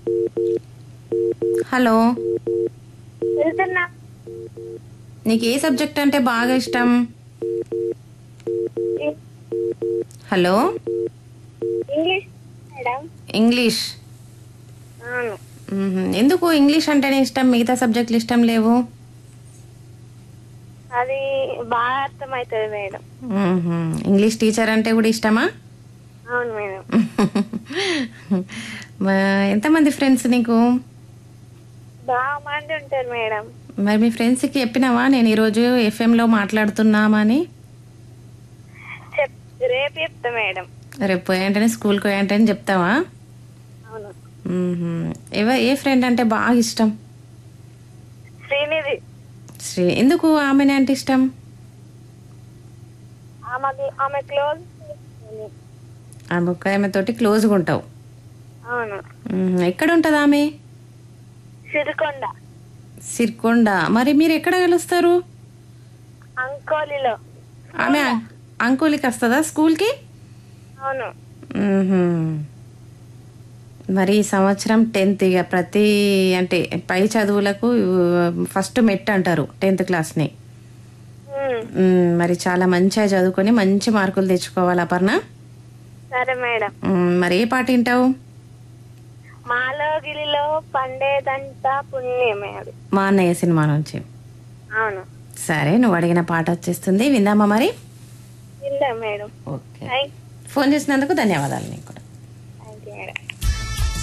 Hello వెళ్తున్నా నీకు ఏ subject అంటే బాగా ఇష్టం హలో ఇంగ్లీష్ మేడం ఇంగ్లీష్ అవును మ్మ్. ఎందుకు ఇంగ్లీష్ అంటేనే ఇష్టం మిగతా సబ్జెక్టులు ఇష్టం లేవు అది బాగా అర్థమవుతుంది మేడం మ్మ్. ఇంగ్లీష్ టీచర్ అంటే కూడా ఇష్టమా అవును మేడం మా- ఎంతమంది ఫ్రెండ్స్ నీకు బాగా మంది ఉంటారు మేడం మరి మీ ఫ్రెండ్స్కి చెప్పినావా నేను ఈరోజు ఎఫ్ఎంలో మాట్లాడుతున్నామని చెప్ రేపు చెప్తా మేడం రేపు పోయాంటనే స్కూల్కి పోయాంటని చెప్తావా అవును మ్మ్. ఎవ ఏ ఫ్రెండ్ అంటే బాగా ఇష్టం శ్రీనిధి శ్రీ ఎందుకు ఆమెనే అంటే ఇష్టం ఆమెకి ఆమె క్లోజ్ ఆమె ఒక్క ఆమెతోటి క్లోజ్గా ఉంటావు అవును మ్మ్. ఎక్కడ ఉంటుంది ఆమె సిరికొండ సిర్కొండ మరి మీరు ఎక్కడ కలుస్తారు అంకోలిలో ఆమె అంకోలికి వస్తుందా స్కూల్కి అవును మ్మ్హ్మ్. మరి ఈ సంవత్సరం టెన్త్ ఇక ప్రతి అంటే పై చదువులకు ఫస్ట్ మెట్ అంటారు టెన్త్ క్లాస్ని ఉమ్, మ్మ్. మరి చాలా మంచిగా చదువుకొని మంచి మార్కులు తెచ్చుకోవాలి అపర్ణ సరే మేడం మ్మ్. మరి ఏ పాట వింటావు మాలోగిలిలో పండేదంతా పుణ్యమే అది మా అన్నయ్య సినిమా నుంచి అవును సరే నువ్వు అడిగిన పాట వచ్చేస్తుంది విందామా మరి విందా మేడం ఓకే థ్యాంక్ ఫోన్ చేసినందుకు ధన్యవాదాలు నీకు కూడా